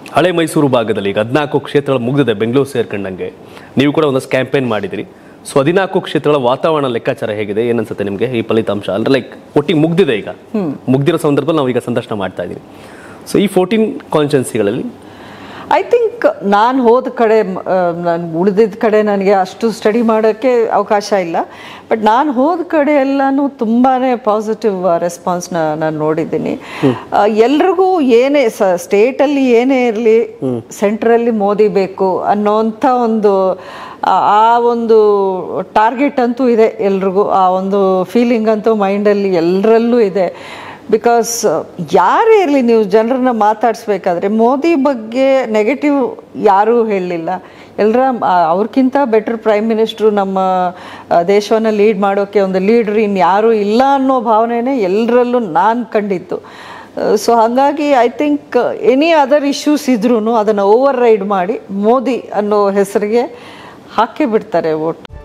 ಹಳೆ ಮೈಸೂರು ಭಾಗದಲ್ಲಿ ಈಗ ಹದಿನಾಲ್ಕು ಕ್ಷೇತ್ರಗಳು ಮುಗಿದಿದೆ ಬೆಂಗಳೂರು ಸೇರ್ಕೊಂಡಂಗೆ ನೀವು ಕೂಡ ಒಂದಷ್ಟು ಕ್ಯಾಂಪೇನ್ ಮಾಡಿದಿರಿ ಸೊ ಹದಿನಾಲ್ಕು ಕ್ಷೇತ್ರಗಳ ವಾತಾವರಣ ಲೆಕ್ಕಾಚಾರ ಹೇಗಿದೆ ಏನನ್ಸುತ್ತೆ ನಿಮಗೆ ಈ ಫಲಿತಾಂಶ ಅಂದ್ರೆ ಲೈಕ್ ಒಟ್ಟಿಗೆ ಮುಗ್ದಿದೆ ಈಗ ಮುಗ್ದಿರೋ ಸಂದರ್ಭದಲ್ಲಿ ನಾವು ಈಗ ಸಂದರ್ಶನ ಮಾಡ್ತಾ ಇದ್ದೀವಿ ಸೊ ಈ ಫೋರ್ಟೀನ್ ಕಾನ್ಸ್ಟೆನ್ಸಿಗಳಲ್ಲಿ ಐ ಥಿಂಕ್ ನಾನು ಹೋದ ಕಡೆ ನಾನು ಉಳಿದಿದ್ದ ಕಡೆ ನನಗೆ ಅಷ್ಟು ಸ್ಟಡಿ ಮಾಡೋಕ್ಕೆ ಅವಕಾಶ ಇಲ್ಲ ಬಟ್ ನಾನು ಹೋದ ಕಡೆ ಎಲ್ಲನೂ ತುಂಬಾ ಪಾಸಿಟಿವ್ ರೆಸ್ಪಾನ್ಸ್ನ ನಾನು ನೋಡಿದ್ದೀನಿ ಆ, ಎಲ್ರಿಗೂ ಏನೇ ಸ ಸ್ಟೇಟಲ್ಲಿ ಏನೇ ಇರಲಿ ಸೆಂಟ್ರಲ್ಲಿ ಮೋದಿ ಬೇಕು ಅನ್ನೋಂಥ ಒಂದು ಆ- ಆ ಒಂದು ಟಾರ್ಗೆಟ್ ಅಂತೂ ಇದೆ ಎಲ್ರಿಗೂ ಆ ಒಂದು ಫೀಲಿಂಗ್ ಅಂತೂ ಮೈಂಡಲ್ಲಿ ಎಲ್ಲರಲ್ಲೂ ಇದೆ ಬಿಕಾಸ್ ಯಾರೇ ಇರಲಿ ನೀವು ಜನರನ್ನ ಮಾತಾಡಿಸ್ಬೇಕಾದ್ರೆ ಮೋದಿ ಬಗ್ಗೆ ನೆಗೆಟಿವ್ ಯಾರೂ ಹೇಳಲಿಲ್ಲ ಎಲ್ಲರ ಅವ್ರಿಗಿಂತ ಬೆಟರ್ ಪ್ರೈಮ್ ಮಿನಿಸ್ಟ್ರು ನಮ್ಮ ಆ, ದೇಶವನ್ನು ಲೀಡ್ ಮಾಡೋಕ್ಕೆ ಒಂದು ಲೀಡ್ರ್ ಇನ್ಯಾರೂ ಇಲ್ಲ ಅನ್ನೋ ಭಾವನೆನೇ ಎಲ್ಲರಲ್ಲೂ ನಾನು ಕಂಡಿತ್ತು ಸೊ ಹಾಗಾಗಿ I think any other issues ಇದ್ರೂ ಅದನ್ನು ಓವರ್ ರೈಡ್ ಮಾಡಿ ಮೋದಿ ಅನ್ನೋ ಹೆಸರಿಗೆ ಹಾಕೇ ಬಿಡ್ತಾರೆ ವೋಟ್